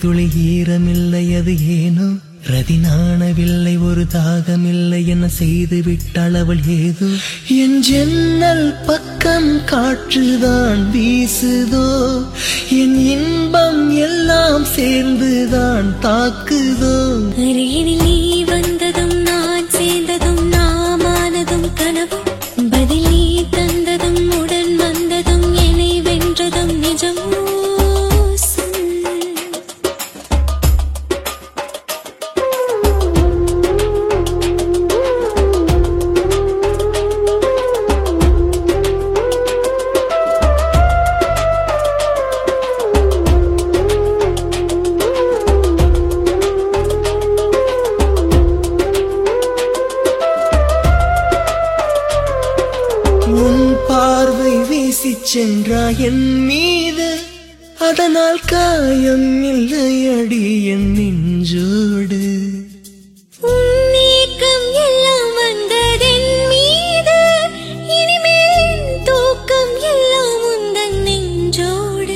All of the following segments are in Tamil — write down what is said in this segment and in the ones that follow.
துளி ஈரமில்லை அது ஏனோ ரதி நாணவில்லை ஒரு தாகமில்லை என செய்து விட்டாள் அவள் ஏதோ என் ஜன்னல் பக்கம் காற்றுதான் வீசுதோ என் இன்பம் எல்லாம் சேர்ந்துதான் தாக்குதோ அருகினில் நீ வந்ததும் நான் சேர்ந்ததும் நாமானதும் கனவும் பதில் நீ தந்ததும் உடன் வந்ததும் என்னை வென்றதும் நிஜமோ சொல் உன் பார்வை வீசிச் சென்றாய் என் மீது அதனால் காயம் இல்லையடி என் நெஞ்சோடு உன் நீக்கம் எல்லாம் வந்ததென் மீது இனிமேல் என் தூக்கம் எல்லாம் உந்தன் நெஞ்சோடு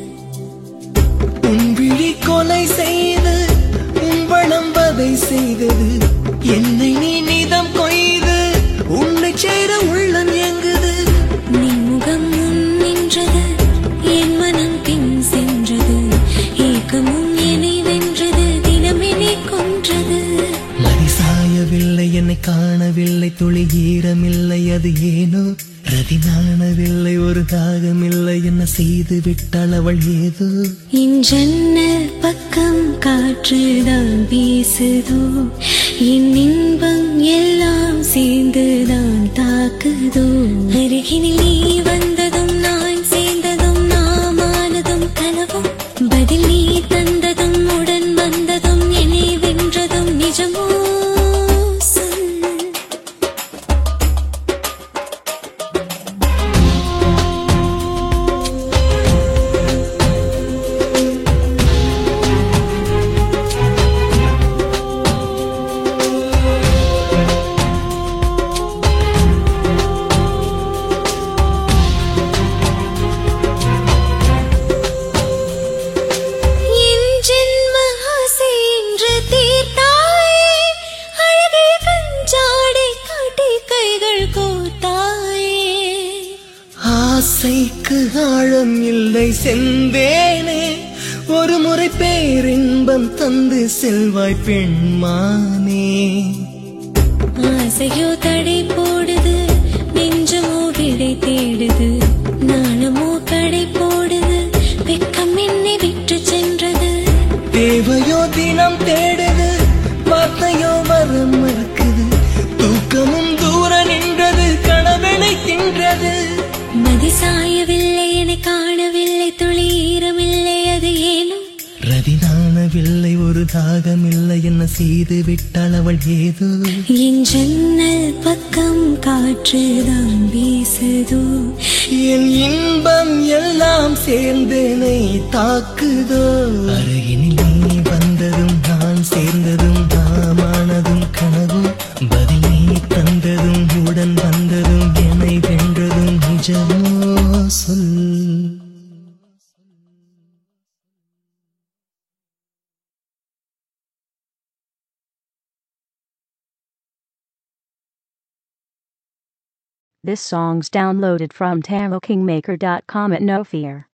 உன் விழி கொலை செய்து உன் வளம் வதை செய்தது என்னை நீ நிதம் கொய்து உன்னை சேர உள்ளம் எங்குது நின் முகம் முன் நின்றது என் மனம் பின் சென்றது ஏக்கமும் என்னை வென்றது தினம் என்னை கொன்றது மதி சாயவில்லை என்னை காணவில்லை துளி ஈரமில்லை அது ஏனோ ரதி நாணவில்லை ஒரு தாகமில்லை என்ன செய்து விட்டாள் அவள் ஏதோ என் ஜன்னல் பக்கம் காற்றுதான் வீசுதோ என் இன்பம் எல்லாம் சேர்ந்துதான் தாக்குதோ அருகினில் நீ வந்ததும் நான் சேர்ந்ததும் நாமானதும் கனவும் பதில் நீ தந்ததும் உடன் வந்ததும் என்னை வென்றதும் நிஜமோ சொல் என் ஜென்ம ஆசை என்று தீர்த்தாயே அழகே கஞ்சாடை காட்டி கைகள் கோத்தாயே ஆசைக்கு ஆழம் இல்லை செந்தேனே ஒரு முறை பேரின்பம் தந்து செல்வாய் பெண்மானே ஆசையோ தடை போடுது நெஞ்சமோ விடை தேடுது நாணமோ கடை போடுது வெக்கம் என்னை விட்டு சென்றது தேவையோ தினம் தேடுது வார்த்தையோ வர மறுக்குது தூக்கமும் தூர நின்றது கனவெனை தின்றது மதி சாயவில்லை என்னை காணவில்லை துளி ஈரமில்லை அது ஏனோ ரதி நாணவில்லை ஒரு தாகமில்லை என்ன செய்து விட்டாள் அவள் ஏதோ என் ஜன்னல் பக்கம் காற்றுதான் வீசுதோ என் இன்பம் எல்லாம் சேர்ந்தனை தாக்குதோ அருகினில் நீ வந்ததும் நான் சேர்ந்ததும் நாமானதும் கனவும் பதில் நீ தந்ததும் உடன் வந்ததும் என்னை வென்றதும் நிஜமோ சொல் This song's downloaded from TaroKingmaker.com at no fear.